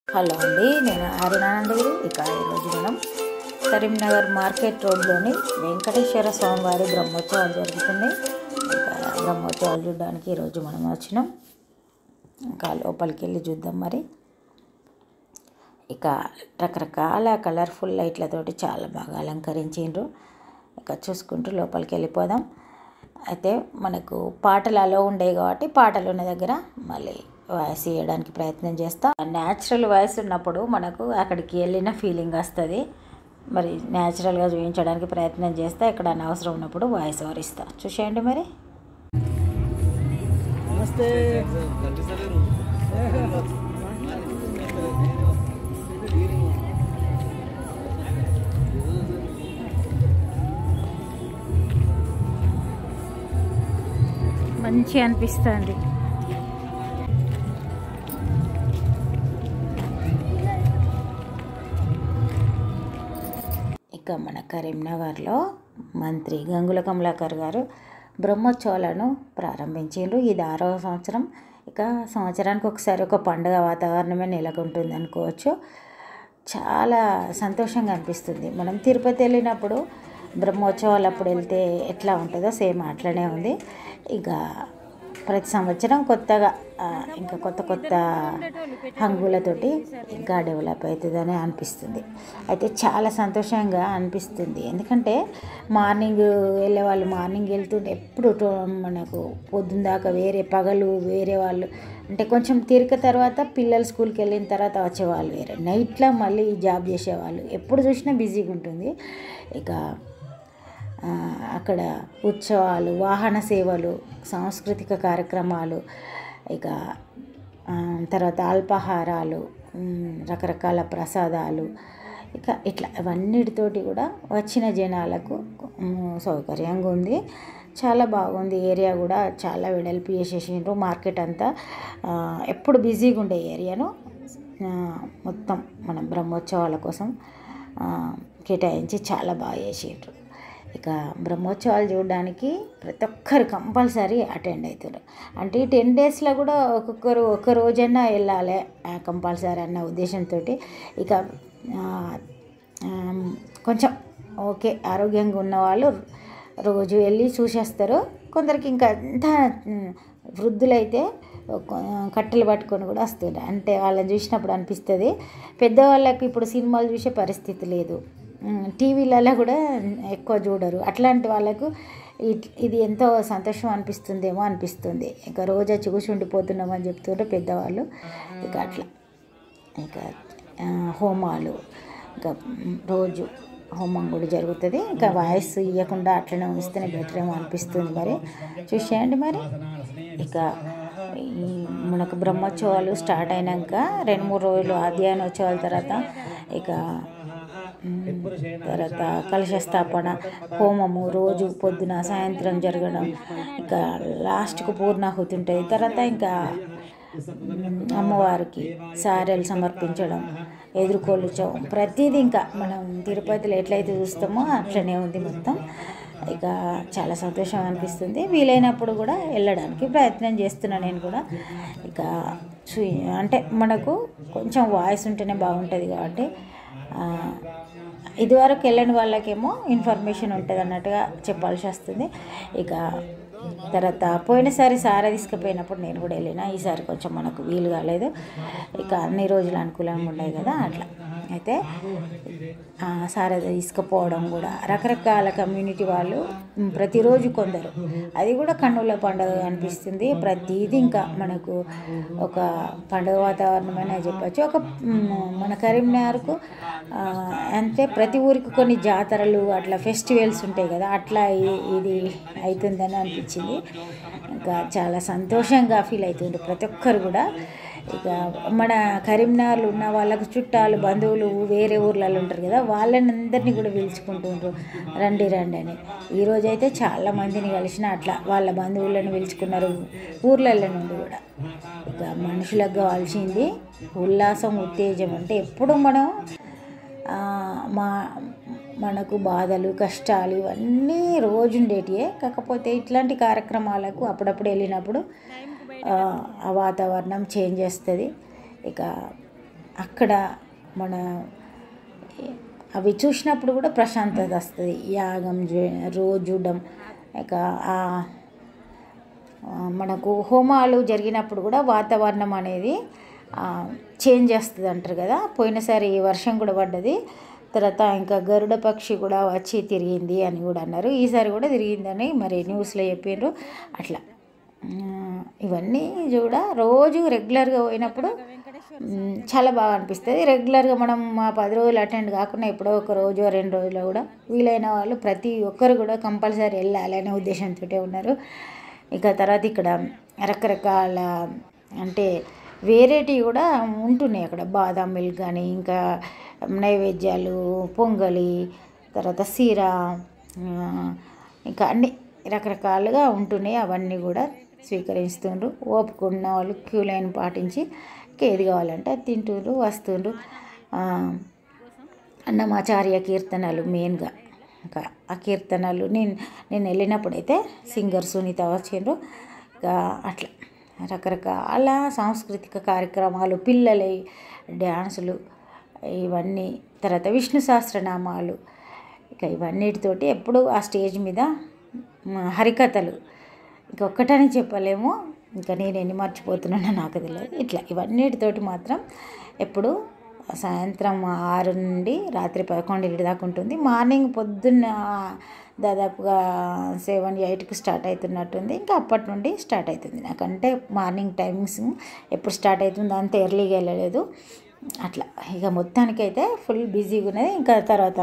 Hello అండి నేను అరుణానందగిరి ఇక ఈరోజు మనం కరీంనగర్ మార్కెట్ రోడ్లోని వెంకటేశ్వర స్వామి వారి బ్రహ్మోత్సవాలు జరుగుతున్నాయి ఇక బ్రహ్మోత్సవాలు చూడడానికి ఈరోజు మనం వచ్చినాం ఇంకా లోపలికి వెళ్ళి చూద్దాం మరి ఇక రకరకాల కలర్ఫుల్ లైట్లతోటి చాలా బాగా అలంకరించిండ్రు ఇక చూసుకుంటూ లోపలికి వెళ్ళిపోదాం అయితే మనకు పాటలు అలో ఉండేవి కాబట్టి పాటలు ఉన్న దగ్గర మళ్ళీ వాయిస్ ఇవ్వడానికి ప్రయత్నం చేస్తాం న్యాచురల్ వాయిస్ ఉన్నప్పుడు మనకు అక్కడికి వెళ్ళిన ఫీలింగ్ వస్తుంది మరి న్యాచురల్గా చూపించడానికి ప్రయత్నం చేస్తా ఇక్కడ అనవసరం ఉన్నప్పుడు వాయిస్ ఓవర్ ఇస్తా చూసేయండి మరి నమస్తే మంచి అనిపిస్తుంది ఇక మన కరీంనగర్లో మంత్రి గంగుల కమలాకర్ గారు బ్రహ్మోత్సవాలను ప్రారంభించారు ఇది ఆరవ సంవత్సరం ఇక సంవత్సరానికి ఒకసారి ఒక పండుగ వాతావరణమే నెలకొంటుంది అనుకోవచ్చు చాలా సంతోషంగా అనిపిస్తుంది మనం తిరుపతి వెళ్ళినప్పుడు బ్రహ్మోత్సవాలు అప్పుడు వెళ్తే ఎట్లా ఉంటుందో సేమ్ అట్లనే ఉంది ఇక ప్రతి సంవత్సరం కొత్తగా ఆ, ఇంకా కొత్త కొత్త హంగులతోటి ఇంకా డెవలప్ అవుతుందని అనిపిస్తుంది అయితే చాలా సంతోషంగా అనిపిస్తుంది ఎందుకంటే మార్నింగ్ వెళ్ళే వాళ్ళు మార్నింగ్ వెళ్తుంటే ఎప్పుడు టో- మనకు పొద్దున్న దాకా వేరే పగలు వేరే వాళ్ళు అంటే కొంచెం తీరిక తర్వాత పిల్లలు స్కూల్కి వెళ్ళిన తర్వాత వచ్చేవాళ్ళు వేరే నైట్లో మళ్ళీ జాబ్ చేసేవాళ్ళు ఎప్పుడు చూసినా బిజీగా ఉంటుంది ఇక ఆ, అక్కడ ఉత్సవాలు వాహన సేవలు సాంస్కృతిక కార్యక్రమాలు ఇక ఆ, తర్వాత అల్పాహారాలు ఉమ్, రకరకాల ప్రసాదాలు ఇక ఇట్లా అవన్నిటితోటి కూడా వచ్చిన జనాలకు ఉమ్, సౌకర్యంగా ఉంది చాలా బాగుంది ఏరియా కూడా చాలా వెడల్పు చేసేసిండ్రు మార్కెట్ అంతా ఆ, ఎప్పుడు బిజీగా ఉండే ఏరియాను ఆ, మొత్తం మన బ్రహ్మోత్సవాల కోసం ఆ, కేటాయించి చాలా బాగా చేసిండ్రు ఇక బ్రహ్మోత్సవాలు చూడడానికి ప్రతి ఒక్కరు కంపల్సరీ అటెండ్ అవుతారు అంటే ఈ టెన్ డేస్లో కూడా ఒక్కొక్కరు ఒక్క రోజన్నా వెళ్ళాలి కంపల్సరీ అన్న ఉద్దేశంతో ఇక ఆ, ఆ, కొంచెం ఓకే ఆరోగ్యంగా ఉన్నవాళ్ళు రోజు వెళ్ళి చూసేస్తారు కొందరికి ఇంకా అంత ఉమ్, వృద్ధులైతే ఒక- కట్టెలు పట్టుకొని కూడా వస్తారు అంటే వాళ్ళని చూసినప్పుడు అనిపిస్తుంది పెద్దవాళ్ళకి ఇప్పుడు సినిమాలు చూసే పరిస్థితి లేదు ఉమ్, టీవీలలో కూడా ఎక్కువ చూడరు అట్లాంటి వాళ్ళకు ఇట్- ఇది ఎంతో సంతోషం అనిపిస్తుందేమో అనిపిస్తుంది ఇంకా రోజు వచ్చి కూర్చుండిపోతున్నామని చెప్తుంటే పెద్దవాళ్ళు ఇక అట్లా ఇక ఆ, హోమాలు ఇంకా మ్, రోజు హోమం కూడా జరుగుతుంది ఇంకా వాయిస్ ఇవ్వకుండా అట్లనే ఉంచితేనే బెటర్ ఏమో అనిపిస్తుంది మరి చూసేయండి మరి ఇక ఈ మనకు బ్రహ్మోత్సవాలు స్టార్ట్ అయినాక రెండు మూడు రోజులు అధ్యయనోత్సవాల తర్వాత ఇక మ్, తర్వాత కలశ స్థాపన హోమము రోజు పొద్దున సాయంత్రం జరగడం ఇంకా లాస్ట్కు పూర్ణాహుతి ఉంటుంది తర్వాత ఇంకా మ్, అమ్మవారికి సారెలు సమర్పించడం ఎదుర్కోలు చౌ- ప్రతిదీ ఇంకా మనం తిరుపతిలో ఎట్లయితే చూస్తామో అట్లనే ఉంది మొత్తం ఇక చాలా సంతోషం అనిపిస్తుంది వీలైనప్పుడు కూడా వెళ్ళడానికి ప్రయత్నం చేస్తున్నాను నేను కూడా ఇక చూ అంటే మనకు కొంచెం వాయిస్ ఉంటేనే బాగుంటుంది కాబట్టి ఆ, ఇదివరకు వెళ్ళని వాళ్ళకేమో ఇన్ఫర్మేషన్ ఉంటుంది అన్నట్టుగా చెప్పాల్సి వస్తుంది ఇక తర్వాత పోయినసారి సారా తీసుకుపోయినప్పుడు నేను కూడా వెళ్ళిన ఈసారి కొంచెం మనకు వీలు కాలేదు ఇక అన్ని రోజులు అనుకూలంగా ఉన్నాయి కదా అట్లా అయితే ఆ, సారా తీసుకుపోవడం కూడా రకరకాల కమ్యూనిటీ వాళ్ళు ఉమ్, ప్రతిరోజు కొందరు అది కూడా కన్నుల పండుగ అనిపిస్తుంది ప్రతిదీ ఇంకా మనకు ఒక పండుగ వాతావరణమనే చెప్పచ్చు ఒక ఉమ్, మన కరీంనగర్కు ఆ, అంటే ప్రతి ఊరికి కొన్ని జాతరలు అట్లా ఫెస్టివల్స్ ఉంటాయి కదా అట్లా ఇ- ఇది అవుతుందని అనిపించింది ఇంకా చాలా సంతోషంగా ఫీల్ అవుతుంది ప్రతి ఒక్కరు కూడా ఇక మన కరీంనగర్లో ఉన్న వాళ్ళకు చుట్టాలు బంధువులు వేరే ఊర్లలో ఉంటారు కదా వాళ్ళని అందరినీ కూడా పిలుచుకుంటుండ్రు రండి రండి అని ఈరోజు అయితే చాలా మందిని కలిసిన అట్లా వాళ్ళ బంధువులను పిలుచుకున్నారు ఊర్లలో నుండి కూడా ఇక మనుషులకు కావాల్సింది ఉల్లాసం ఉత్తేజం అంటే ఎప్పుడు మనం ఆ, మా మనకు బాధలు కష్టాలు ఇవన్నీ రోజు ఉండేటివే కాకపోతే ఇట్లాంటి కార్యక్రమాలకు అప్పుడప్పుడు వెళ్ళినప్పుడు ఆ, ఆ వాతావరణం చేంజ్ చేస్తుంది ఇక అక్కడ మన అవి చూసినప్పుడు కూడా ప్రశాంతత వస్తుంది యాగం చే- రోజు చూడడం ఇక ఆ ఆ, మనకు హోమాలు జరిగినప్పుడు కూడా వాతావరణం అనేది చేంజ్ చేస్తుంది అంటారు కదా పోయినసారి వర్షం కూడా పడ్డది తర్వాత ఇంకా గరుడ పక్షి కూడా వచ్చి తిరిగింది అని కూడా అన్నారు ఈసారి కూడా తిరిగిందని మరి న్యూస్లో చెప్పిండ్రు అట్లా ఆ, ఇవన్నీ కూడా రోజు రెగ్యులర్గా పోయినప్పుడు మ్, చాలా బాగా అనిపిస్తుంది రెగ్యులర్గా మనం మా పది రోజులు అటెండ్ కాకుండా ఎప్పుడో ఒక రోజు రెండు రోజులు కూడా వీలైన వాళ్ళు ప్రతి ఒక్కరు కూడా కంపల్సరీ వెళ్ళాలి అనే ఉద్దేశంతో ఉన్నారు ఇక తర్వాత ఇక్కడ రకరకాల అంటే వేరేటివి కూడా ఉంటున్నాయి అక్కడ బాదాం మిల్క్ కానీ ఇంకా నైవేద్యాలు పొంగలి తర్వాత సీర ఆ, ఇంకా అన్ని రకరకాలుగా ఉంటున్నాయి అవన్నీ కూడా స్వీకరిస్తుండ్రు ఓపుకున్న వాళ్ళు క్యూ లైన్ పాటించి ఇంకా ఏది కావాలంటే అది తింటుండ్రు వస్తుండ్రు ఆ, అన్నమాచార్య కీర్తనలు మెయిన్గా ఇంకా ఆ కీర్తనలు నేను నేను వెళ్ళినప్పుడైతే సింగర్ సునీత వచ్చిండ్రు ఇంకా అట్లా రకరకాల సాంస్కృతిక కార్యక్రమాలు పిల్లల డ్యాన్సులు ఇవన్నీ తర్వాత విష్ణు సహస్రనామాలు ఇక ఇవన్నిటితోటి ఎప్పుడు ఆ స్టేజ్ మీద మ, హరికథలు ఇంకొక్కటని చెప్పలేము ఇంకా నేను ఎన్ని మర్చిపోతున్నానో నాకు తెలియదు ఇట్లా ఇవన్నిటితోటి మాత్రం ఎప్పుడు సాయంత్రం ఆరు నుండి రాత్రి పదకొండింటి దాకా ఉంటుంది మార్నింగ్ పొద్దున్న దాదాపుగా సెవెన్ ఎయిట్కి స్టార్ట్ అవుతున్నట్టుంది ఇంకా అప్పటి నుండి స్టార్ట్ అవుతుంది నాకంటే మార్నింగ్ టైమింగ్స్ ఎప్పుడు స్టార్ట్ అవుతుంది అంత ఎర్లీగా వెళ్ళలేదు అట్లా ఇక మొత్తానికైతే ఫుల్ బిజీగా ఉన్నది ఇంకా తర్వాత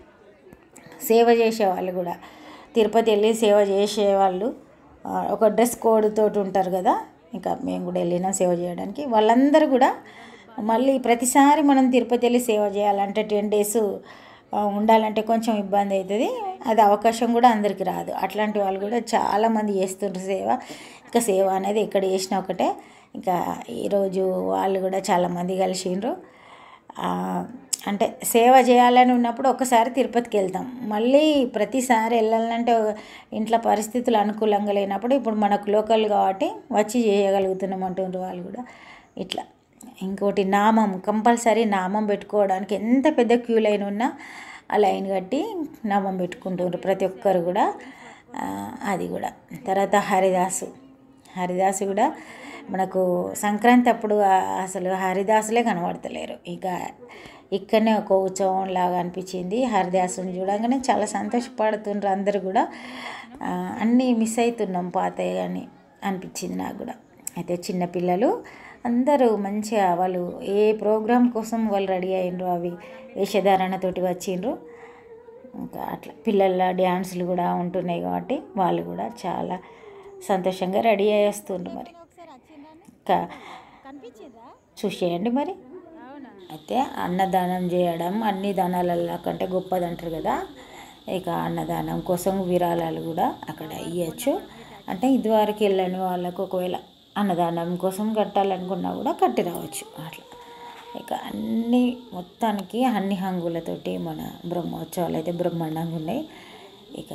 సేవ చేసేవాళ్ళు కూడా తిరుపతి వెళ్ళి సేవ చేసేవాళ్ళు ఆ, ఒక డ్రెస్ కోడ్ తోటి ఉంటారు కదా ఇంకా మేము కూడా వెళ్ళినా సేవ చేయడానికి వాళ్ళందరూ కూడా మళ్ళీ ప్రతిసారి మనం తిరుపతి వెళ్ళి సేవ చేయాలంటే టెన్ డేస్ ఉండాలంటే కొంచెం ఇబ్బంది అవుతుంది అది అవకాశం కూడా అందరికీ రాదు అట్లాంటి వాళ్ళు కూడా చాలామంది చేస్తుంటారు సేవ ఇంకా సేవ అనేది ఎక్కడ చేసినా ఒకటే ఇంకా ఈరోజు వాళ్ళు కూడా చాలామంది కలిసిండ్రు ఆ, అంటే సేవ చేయాలని ఉన్నప్పుడు ఒకసారి తిరుపతికి వెళ్తాం మళ్ళీ ప్రతిసారి వెళ్ళాలంటే ఇంట్లో పరిస్థితులు అనుకూలంగా లేనప్పుడు ఇప్పుడు మనకు లోకల్ కాబట్టి వచ్చి చేయగలుగుతున్నాం అంటుండ్రు వాళ్ళు కూడా ఇట్లా ఇంకోటి నామం కంపల్సరీ నామం పెట్టుకోవడానికి ఎంత పెద్ద క్యూ లైన్ ఉన్నా ఆ లైన్ కట్టి నామం పెట్టుకుంటుండ్రు ప్రతి ఒక్కరు కూడా ఆ, అది కూడా తర్వాత హరిదాసు హరిదాసు కూడా మనకు సంక్రాంతి అప్పుడు ఆ అసలు హరిదాసులే కనబడతలేరు ఇక ఇక్కడనే ఒక ఉత్సవం లాగా అనిపించింది హరిదాసుని చూడంగానే చాలా సంతోషపడుతుండ్రు అందరు కూడా ఆ, అన్నీ మిస్ అవుతున్నాం పాతయ్య అని అనిపించింది నాకు కూడా అయితే చిన్నపిల్లలు అందరూ మంచిగా వాళ్ళు ఏ ప్రోగ్రామ్ కోసం వాళ్ళు రెడీ అయ్యిండ్రు అవి వేషధారణతోటి వచ్చిండ్రు ఇంకా అట్లా పిల్లల డ్యాన్సులు కూడా ఉంటున్నాయి కాబట్టి వాళ్ళు కూడా చాలా సంతోషంగా రెడీ అయ్యేస్తుండ్రు మరి ఇంకా చూసేయండి మరి అయితే అన్నదానం చేయడం అన్ని దానాలలో కంటే గొప్పది అంటారు కదా ఇక అన్నదానం కోసం విరాళాలు కూడా అక్కడ ఇవ్వచ్చు అంటే ఇదివరకు వెళ్ళని వాళ్ళకు ఒకవేళ అన్నదానం కోసం కట్టాలనుకున్నా కూడా కట్టి రావచ్చు అట్లా ఇక అన్ని మొత్తానికి అన్ని హంగులతోటి మన బ్రహ్మోత్సవాలు అయితే బ్రహ్మాండంగా ఉన్నాయి ఇక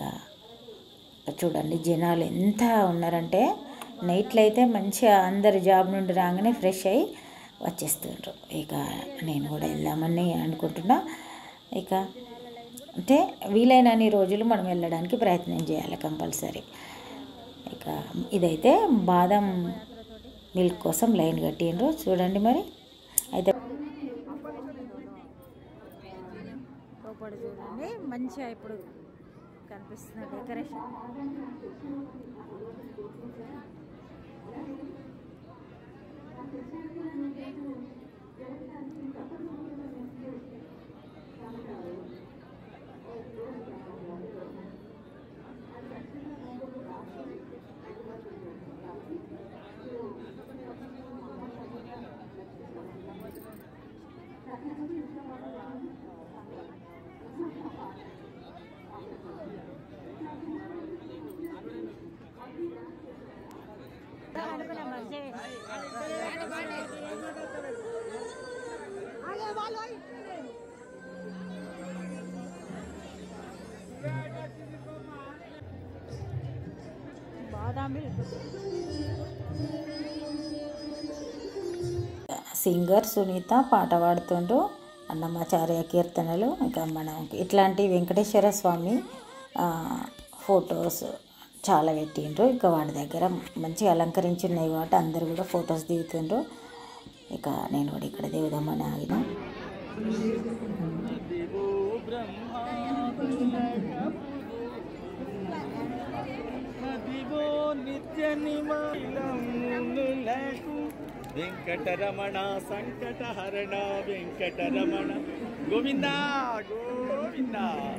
చూడండి జనాలు ఎంత ఉన్నారంటే నైట్లో అయితే మంచిగా అందరు జాబ్ నుండి రాగానే ఫ్రెష్ అయ్యి వచ్చేస్తుండ్రు ఇక నేను కూడా వెళ్దామని అనుకుంటున్నా ఇక అంటే వీలైనన్ని రోజులు మనం వెళ్ళడానికి ప్రయత్నం చేయాలి కంపల్సరీ ఇక ఇదైతే బాదం మిల్క్ కోసం లైన్ కట్టిండ్రు చూడండి మరి అయితే లోపల చూడండి మంచిగా ఇప్పుడు కనిపిస్తున్న డెకరేషన్ సింగర్ సునీత పాట పాడుతుండ్రు అన్నమాచార్య కీర్తనలు ఇంకా మనం ఇట్లాంటి వెంకటేశ్వర స్వామి ఆ, ఫొటోస్ చాలా పెట్టిండ్రు ఇంకా వాడి దగ్గర మంచిగా అలంకరించి ఉన్నాయి కాబట్టి అందరు కూడా ఫొటోస్ దిగుతుండ్రు ఇక నేను కూడా ఇక్కడ దిగుదామని ఆగిన నదివో నిత్య నిమాయిలమునులకు వెంకటరమణ సంకటహరణ వెంకటరమణ గోవింద గోవింద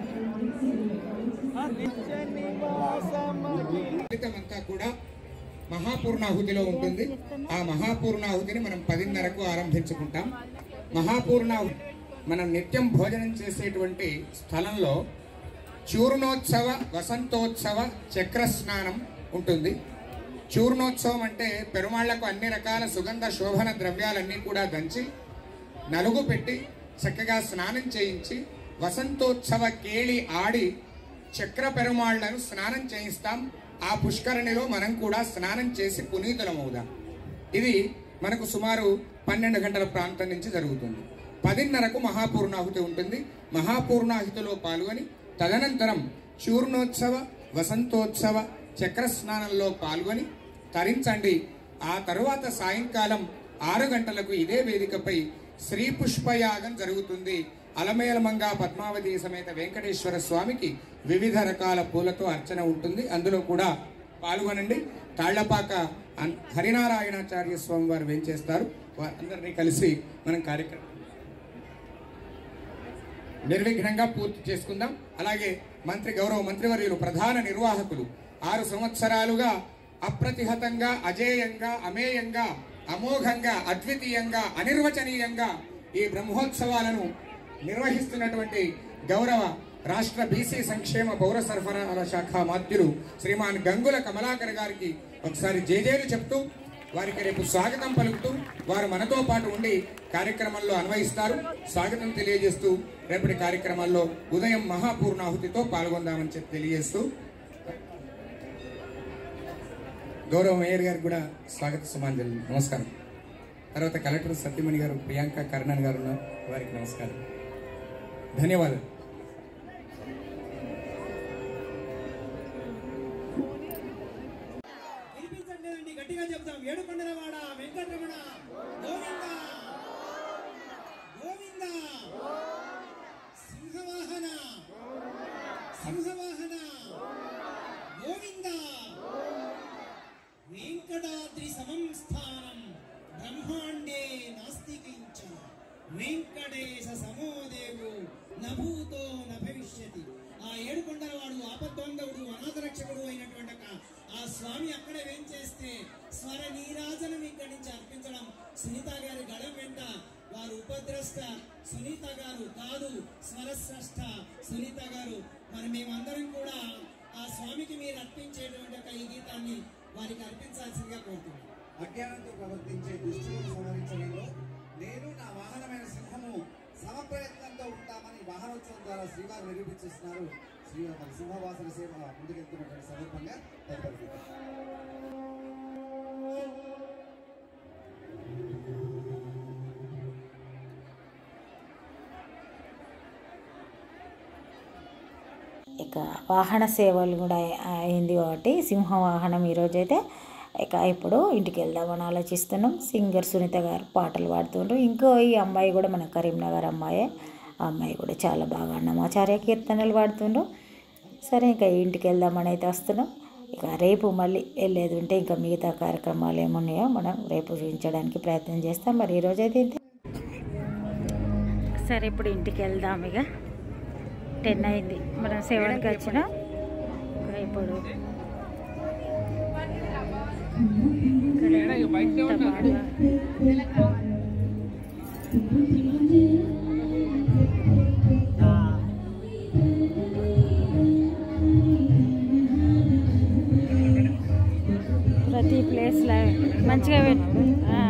ఆ నిత్య నివాసమగి ఫలితమంతా కూడా మహాపూర్ణాహుతిలో ఉంటుంది ఆ మహాపూర్ణాహుతిని మనం పదిన్నరకు ఆరంభించుకుంటాం మహాపూర్ణాహుతి మనం నిత్యం భోజనం చేసేటువంటి స్థలంలో చూర్ణోత్సవ వసంతోత్సవ చక్ర స్నానం ఉంటుంది చూర్ణోత్సవం అంటే పెరుమాళ్లకు అన్ని రకాల సుగంధ శోభన ద్రవ్యాలన్నీ కూడా దంచి నలుగు పెట్టి చక్కగా స్నానం చేయించి వసంతోత్సవ కేళి ఆడి చక్ర పెరుమాళ్లను స్నానం చేయిస్తాం ఆ పుష్కరిణిలో మనం కూడా స్నానం చేసి పునీతులమవుదాం ఇది మనకు సుమారు పన్నెండు గంటల ప్రాంతం నుంచి జరుగుతుంది పదిన్నరకు మహాపూర్ణాహుతి ఉంటుంది మహాపూర్ణాహుతిలో పాల్గొని తదనంతరం చూర్ణోత్సవ వసంతోత్సవ చక్ర స్నానంలో పాల్గొని తరించండి ఆ తరువాత సాయంకాలం ఆరు గంటలకు ఇదే వేదికపై శ్రీ పుష్పయాగం జరుగుతుంది అలమేలమంగా పద్మావతి సమేత వెంకటేశ్వర స్వామికి వివిధ రకాల పూలతో అర్చన ఉంటుంది అందులో కూడా పాల్గొనండి తాళ్లపాక అన్- హరినారాయణాచార్య స్వామి వారు వేంచేస్తారు వారందరినీ కలిసి మనం కార్యక్రమం నిర్విఘ్నంగా పూర్తి చేసుకుందాం అలాగే మంత్రి గౌరవ మంత్రివర్యులు ప్రధాన నిర్వాహకులు ఆరు సంవత్సరాలుగా అప్రతిహతంగా అజేయంగా అమేయంగా అమోఘంగా అద్వితీయంగా అనిర్వచనీయంగా ఈ బ్రహ్మోత్సవాలను నిర్వహిస్తున్నటువంటి గౌరవ రాష్ట్ర బీసీ సంక్షేమ పౌర సరఫరాల శాఖ మాత్యులు శ్రీమాన్ గంగుల కమలాకర్ గారికి ఒకసారి జేజేలు చెప్తూ వారికి రేపు స్వాగతం పలుకుతూ వారు మనతో పాటు ఉండి కార్యక్రమంలో అన్వయిస్తారు స్వాగతం తెలియజేస్తూ రేపటి కార్యక్రమాల్లో ఉదయం మహాపూర్ణాహుతితో పాల్గొందామని చెప్పి తెలియజేస్తూ గౌరవ మేయర్ గారికి కూడా స్వాగత సుమాంజలి నమస్కారం తర్వాత కలెక్టర్ సత్యమణి గారు ప్రియాంక కర్ణన్ గారు ఉన్నారు వారికి నమస్కారం ధన్యవాదాలు వినిపించట్లేదండి గట్టిగా చెప్తాం ఏడుకొండలవాడ వెంకటరమణ గోవింద గోవింద సింహవాహన సింహవాహన గోవింద వెంకటాద్రి సమం స్థానం బ్రహ్మాండే నాస్తి కించన వెంకటేశ సమోదేవు నభూతో న భవిష్యతి ఆ ఏడుకొండలవాడు ఆపద్వందవుడు అనాథ రక్షకుడు అయినటువంటి ఒక ఆ స్వామి అక్కడే వేంచేస్తే స్వర నీరాజనం ఇక్కడి నుంచి అర్పించడం సునీత గారి గళం వెంట వారు ఉపద్రష్ట సునీత గారు కాదు స్వరస్రష్ట సునీత గారు మరి మేమందరం కూడా ఆ స్వామికి మీరు అర్పించేటువంటి ఒక ఈ గీతాన్ని వారికి అర్పించాల్సిందిగా కోరుతున్నాం అజ్ఞానంతో ప్రవర్తించే దుష్టులను సంహరించడంలో నేను నా వాహనమైన సింహము సమప్రయత్నంతో ఉంటామని వాహనోత్సవం ద్వారా శ్రీవారు నిరూపించేస్తున్నారు శ్రీవారి సింహవాసన సేవ ముందుకెళ్తున్నటువంటి సందర్భంగా తదుపరి గీతం. ఇక వాహన సేవలు కూడా అయింది కాబట్టి సింహ వాహనం ఈరోజైతే ఇక ఇప్పుడు ఇంటికి వెళ్దామని ఆలోచిస్తున్నాం సింగర్ సునీత గారు పాటలు పాడుతుండ్రు ఇంకో ఈ అమ్మాయి కూడా మన కరీంనగర్ అమ్మాయే ఆ అమ్మాయి కూడా చాలా బాగా అన్నమాచార్య కీర్తనలు పాడుతుండ్రు సరే ఇంకా ఇంటికి వెళ్దామని అయితే వస్తున్నాం ఇక రేపు మళ్ళీ వెళ్ళేది ఉంటే ఇంకా మిగతా కార్యక్రమాలు ఏమున్నాయో మనం రేపు చూపించడానికి ప్రయత్నం చేస్తాం మరి ఈరోజైతే ఇంతే సరే ఇప్పుడు ఇంటికి వెళ్దాం ఇక టెన్ అయింది మనం సెవెన్కి వచ్చిన ఇప్పుడు ఇక్కడ ఎంత బాగా ప్రతి ప్లేస్లో మంచిగా పెట్టు ఆ.